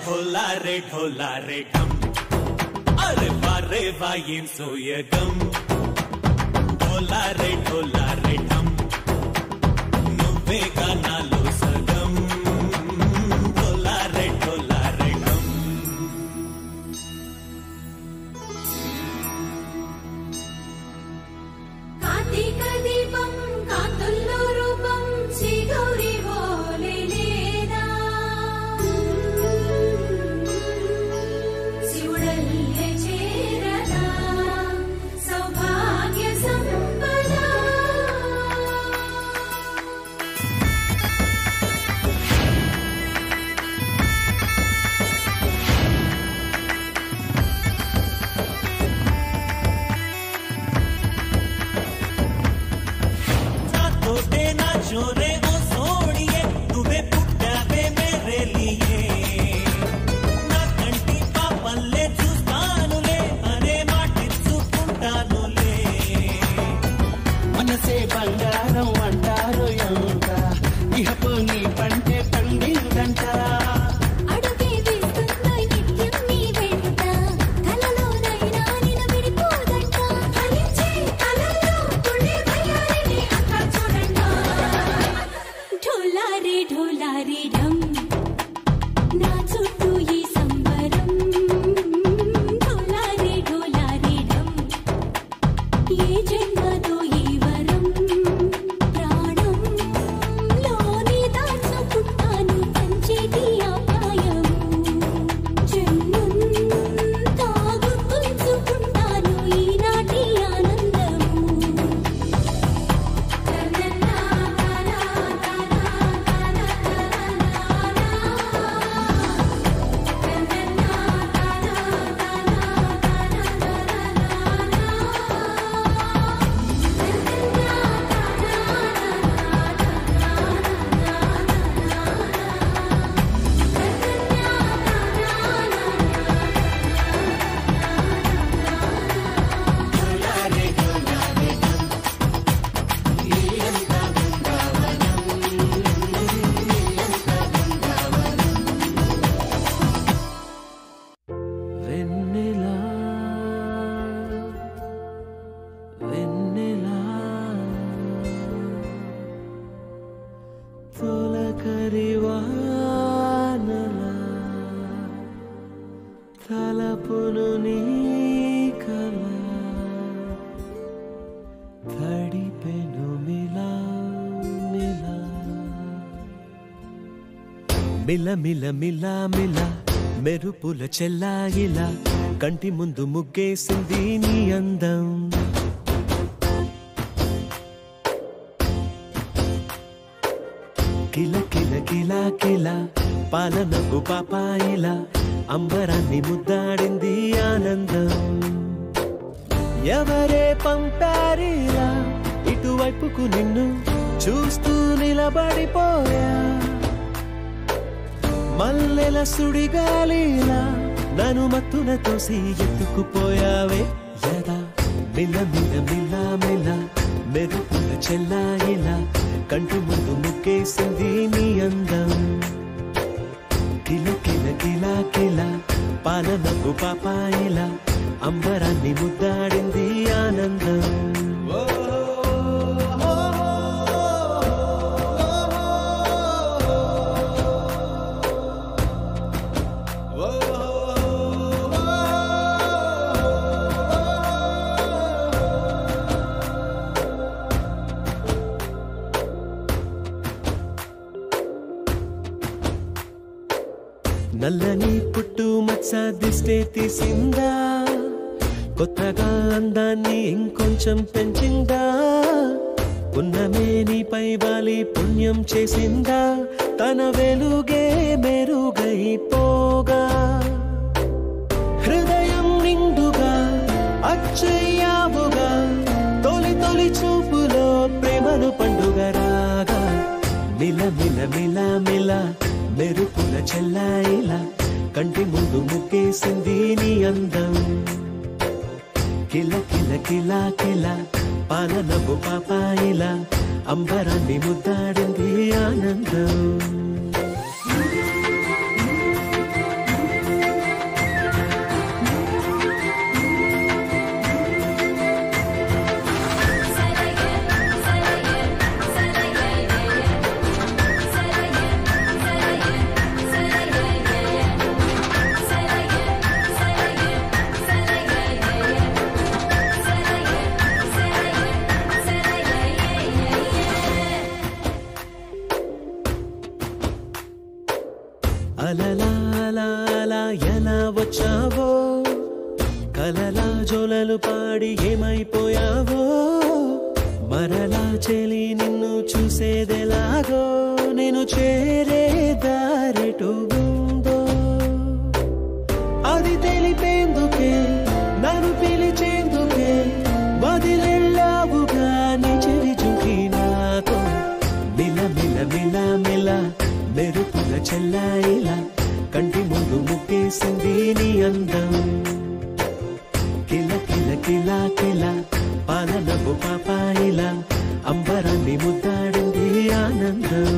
ढोला रे ढोला रे ढम अरे वारे वायें सोयगम ढोला रे ढोला रे ढम నువ్వే నాలో సగం ढोला रे ढोला रे ढम కార్తీక దీపం కాంతుల్లో రూపం శ్రీ గౌరీ ఓలే లేదా శివుడల్లే చేరదా సౌభాగ్య సంపద తోటే నా చోరే ఓ సోడియే నువ్వే పుట్టావే మేరే లియే నా కంటి పాపల్లే చూస్తానులే అనే మాటిచ్చుకుంటానులే మనసే బంగారం అంటారు ఎంత ఇహపు నీ పంటే పండిందంట అడుగే వేస్తుందో నిత్యం నీ వెంట కలలోనైనా నిన్ను విడిపోదంట ఫలించే కలల్లో తుళ్ళే వయ్యారిని అక్క చూడంట ఢోలా రే ఢోలా రే ఢమ్ నా చుట్టూ ఈ సంబరం ఢోలా రే ఢోలా రే ఢమ్ ఏ జన్మదో ఈ వరం ప్రాణం లోని దాచుకుంటాను పంచేటి అపాయము జన్మంతా గుర్తుంచుకుంటాను ఈనాటి ఆనందము తననా తనా తనా వెన్నెలా వెన్నెలా తొలకరివానలా తలపును నీ కల తడిపెను మిలా మిలా మిల మిల మిల మిల మెరుపుల చెల్లాయిలా కంటి ముందు ముగ్గేసింది నీ అందం కిల కిల కిల కిల పాలనకు పాపాయిలా అంబరాన్ని ముద్దాడింది ఆనందం ఎవరే పంపారిలా ఇటువైపుకు నిన్ను చూస్తూ నిలబడిపోయా మల్లెల సుడిగాలిలా నన్ను మత్తున తోసి ఎత్తుకుపోయావే యదా మిల్ల మిల్ల మిల్ల మిల్ల మెరుపుల చెల్లాయిలా కంటి ముందు ముక్కేసింది నీ అందం కిల కిల కిల కిల పాలనకు పాపాయిలా అంబరాన్ని ముద్దాడింది ఆనందం నల్లని పుట్టు మచ్చ దిష్టే తీసిందా కొత్తగా అందాన్ని ఇంకొంచెం పెంచిందా ఉన్నమే నీపై వాలి పుణ్యం చేసిందా తన వెలుగే మెరుగైపోగా హృదయం నిండుగా అచ్చయ్యావుగా తొలి తొలి చూపులో ప్రేమను పండుగ రాగా మిల మిల మిల మిల మెరుపుల చెల్లాయిలా కంటి ముందు ముగ్గేసింది నీ అందం కిల కిల కిల కిల పాలనకు పాపాయిలా అంబరాన్ని ముద్దాడింది ఆనందం వచ్చావో కలలా జోలలు పాడి ఏమైపోయావో మరలా చెలి నిన్ను చూసేదెలాగో నేను చేరే దారెటు ఉందో అది తెలిపేందుకే నన్ను పిలిచేందుకే వదిలెళ్ళావుగా నీ చెవి చూకి నాతో మిల మిల మిల మిల మెరుపుల చెల్లాయిలా కంటి ముందు ముక్కేసింది నీ అందం కిల కిల కిల కిల పాలనపు పాపాయిలా అంబరాన్ని ముద్దాడింది ఆనందం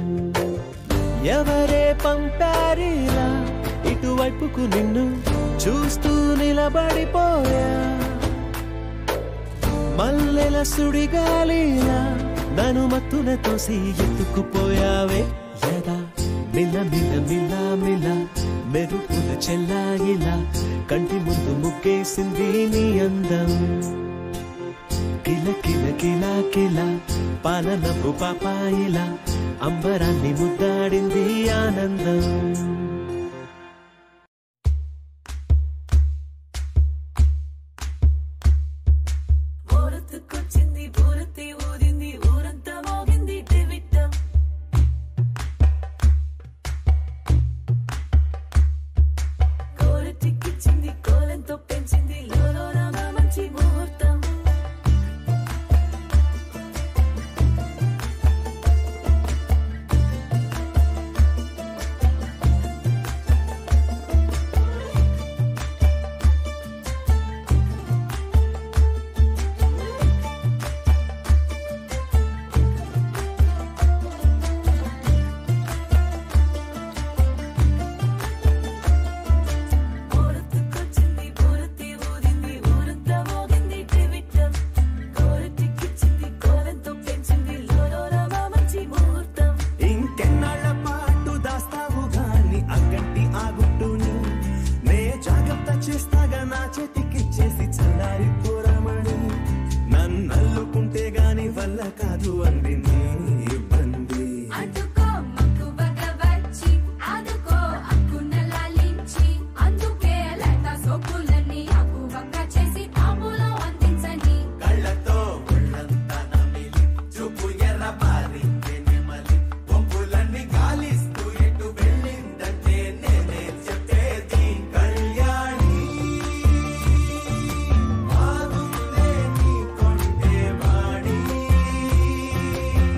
ఎవరే పంపారిలా ఇటువైపుకు నిన్ను చూస్తూ నిలబడిపోయా మల్లెల సుడిగాలిలా నన్ను మత్తున తోసి ఎత్తుకుపోయావే యదా మిల మిల మిల మిల మెరుపుల చెల్లాయిలా కంటి ముందు ముగ్గేసింది నీ అందం కిల కిల కిల కిల పాలనపు పాపాయిలా అంబరాన్ని ముద్దాడింది ఆనందం ఊరొత్తుకొచ్చింది ఊరొత్తి ఊరింది ఊరంతా మోగింది టివిట్టం కోరటిక్కిచ్చింది కోలంతో పెంచింది లోలోన మంచి ముహూర్తం ఊరొత్తుకొచ్చింది ఊరొత్తి ఊరింది ఊరంతా మోగింది టివిట్టం కోరటిక్కిచ్చింది కోలంతో పెంచింది లోలోన మంచి ముహూర్తం ఇంకెన్నాళ్ల పాటు దాస్తావు గాని అగ్గంటి ఆ గుట్టుని నే జాగ్రత్త చేస్తాగా నా చేతికిచ్చేసి చల్లారి పోరమణి నన్నల్లుకుంటే గాని వల్ల కాదు అంది నీ ఇబ్బంది అడ్డుకో మక్కువగా వచ్చి ఆదుకో అక్కున లాలించి అందుకే లేత సోపులని అక్కువగా చేసి తాంబూలం అందించని కళ్ళతో ఒళ్ళంతా నమిలి చూపు ఎర్ర బారింది నెమలి పొంపులన్నీ గాలిస్తూ ఎటు వెళ్ళిందంటే నేనే చెప్పేది కళ్యాణి ఆగుందే నీ కొండే వాణి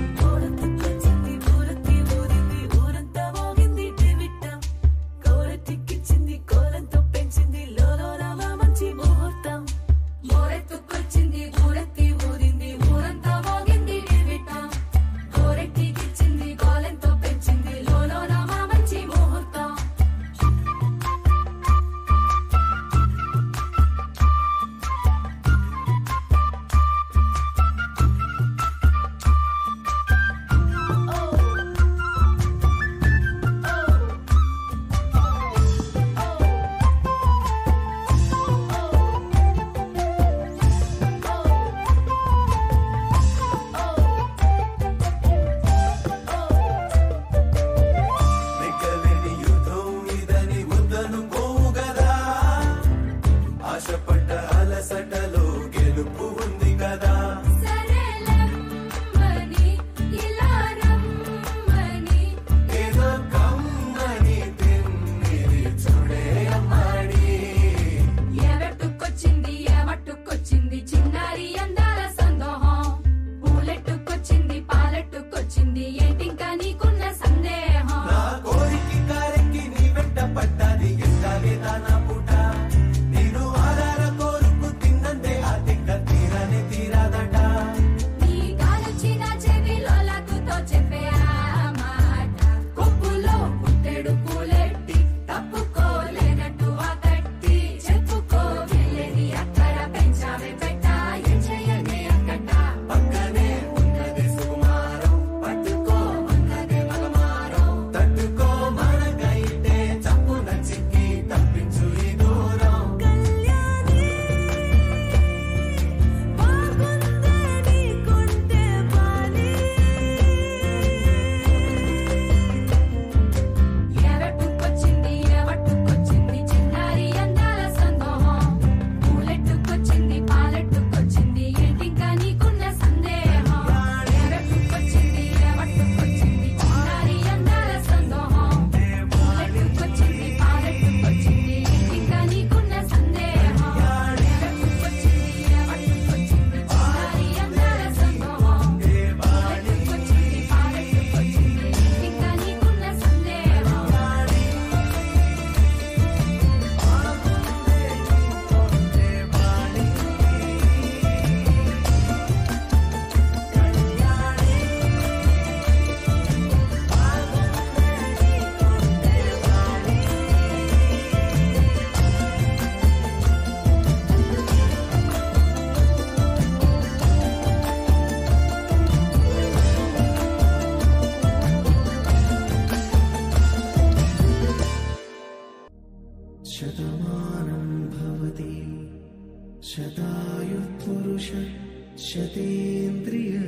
आयुष्येवेन्द्रिय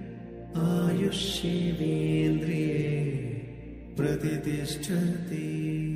आयुष्येवेन्द्रिये प्रतितिष्ठति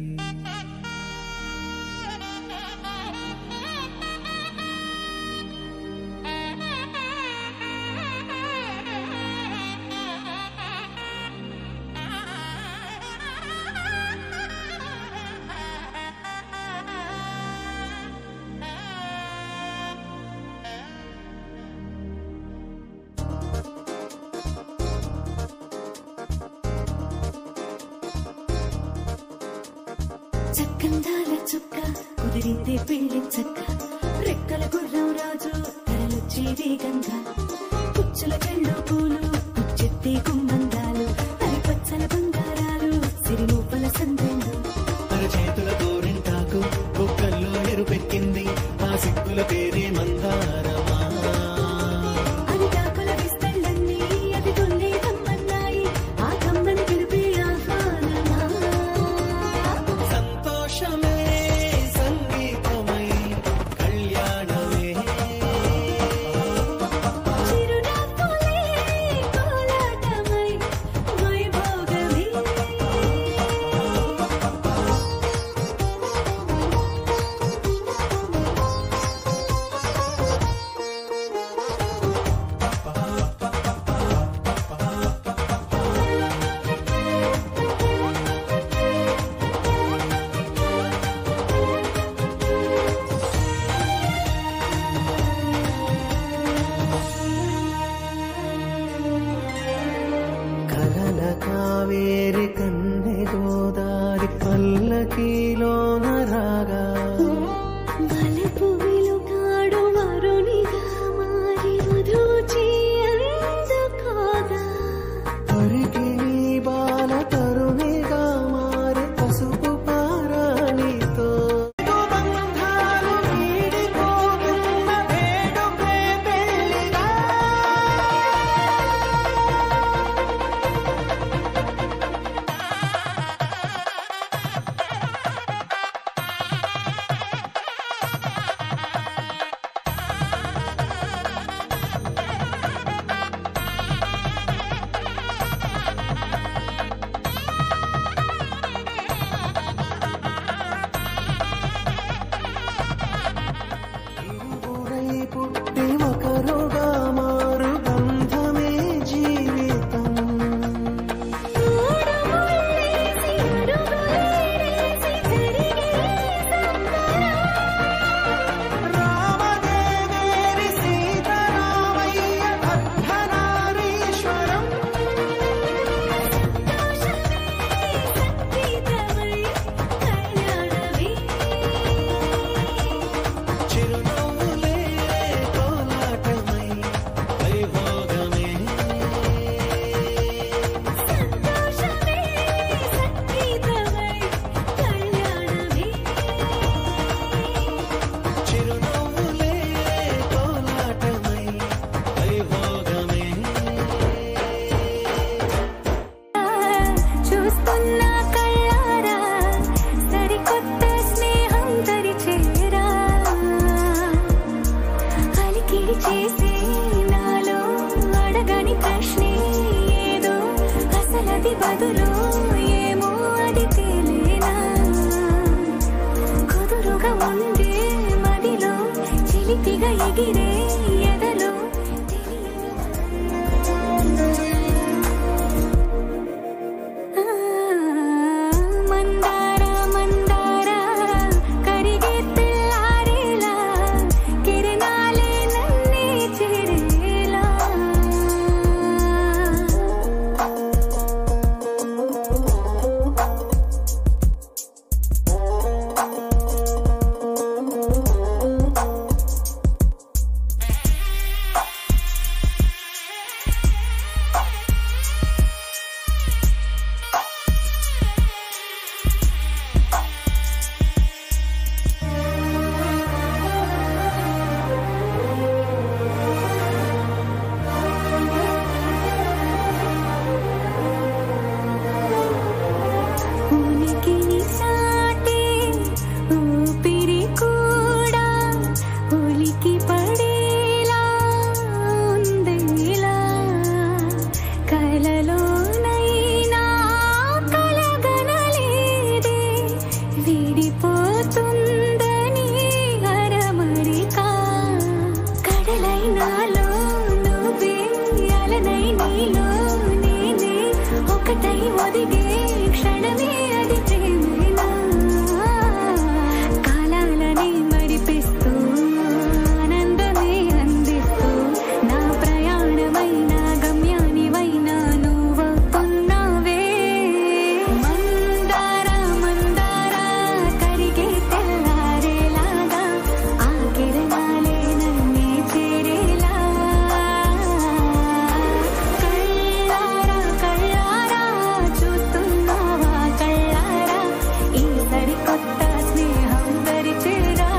చక్కందాల చుక్క కుదిరిందే పెళ్లి చక్క రెక్కల గుర్రం రాజు తరలొచ్చే వేగంగా పుచ్చుల చెళ్ళు పూలు పుచ్చెత్తే గుమ్మందాలు అరి పచ్చల బంగారాలు సిరిమూపల సందెండు అరచేతుల గోరింటాకు బొక్కల్లో ఎరుపెక్కింది ఆ సిగ్గుల పేరే మందారమా అరిటాకుల విస్తళ్ళన్నీ అది తుల్లి కమ్మన్నాయి ఆ కమ్మని పిలిపే ఆహ్వానమా సంతోషమే సంగీతమై కళ్యాణమే చిరునవ్వులే కోలాటమై వైభోగమే కలల కావేరి కన్నె గోదారి పల్లకీలోన రాగా వలపు వెలుగాడు వరునిగా మారి వధూచి అందుకోగా హరికి నీ బాల తరుణిగా మారి పసుపు పారాణితో బంధాలు వీడిపోతున్న వేడుకే పెళ్లిగా ఇరువురై పుట్టి ఒకరుగా మారు బంధమే జీవితం మూడు ముళ్ళేసి అడుగులేసి జరిగే సంబరం రామదేవేరి సీతారామయ్య అర్ధనారీశ్వరం సంగీతమై కళ్యాణమే చిరునవ్వులే కోలాటమై వైభోగమే సంతోషమే సంగీతమై కళ్యాణమే చిరునవ్వులే కోలాటమై వైభోగమే చూస్తున్నా కళ్ళారా సరికొత్త స్నేహం దరిచేరా అలికిడి చేసే నాలో అడగని ప్రశ్నే ఏదో అసలది బదులు ఏమో అది తేలేనా కుదురుగా ఉండే మదిలో చిలిపిగా ఎగిరే ఎదలో మందార మందార కరిగే తెల్లారేలా కిరణాలే నన్నే చేరేలా నీలో నేనే ఒకటై ఒదిగే క్షణమే అది ప్రేమేనా కాలాలని మరిపిస్తూ ఆనందమే అందిస్తూ నా ప్రయాణమైన గమ్యానివైన నువ్వున్నావే మందార మందార కరిగే తెల్లారేలాగా ఆ కిరణాలే నన్నే చేరేలా కళ్ళారా కళ్ళారా చూస్తున్నావా కళ్ళారా ఈ సరికొత్త స్నేహం దరిచేరా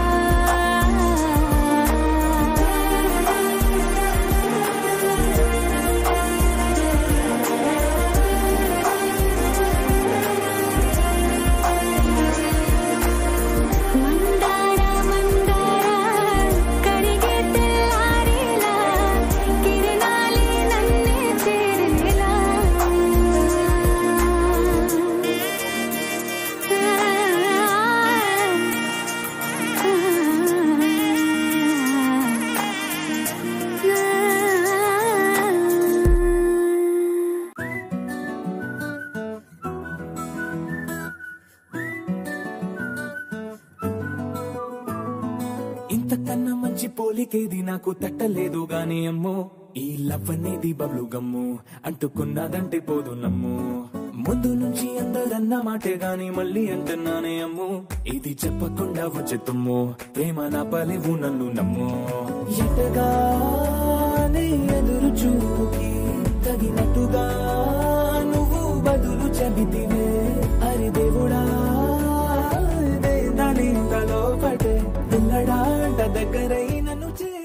మందార మందార కరిగే తెల్లారేలా కిరణాలే నన్నే చేరేలా ఇంతకన్నా మంచి పోలికేది నాకు తట్టలేదు గాని అమ్మో ఈ లవ్ అనేది బబ్లు గమ్ము అంటుకున్నదంటే పోదు నమ్ము ముందు నుంచి అందరన్న మాటే గాని మళ్ళీ అంటున్నానే అమ్ము ఇది చెప్పకుండా వచ్చే తుమ్ము ప్రేమ నా పలివు నన్ను నమ్ము ఎటగానే ఎదురు చూపుకి తగినట్టుగా నువ్వు బదులు చెబితివే అరి దేవుడా దాని లోపటే పిల్లడాంట దగ్గరై నన్ను చే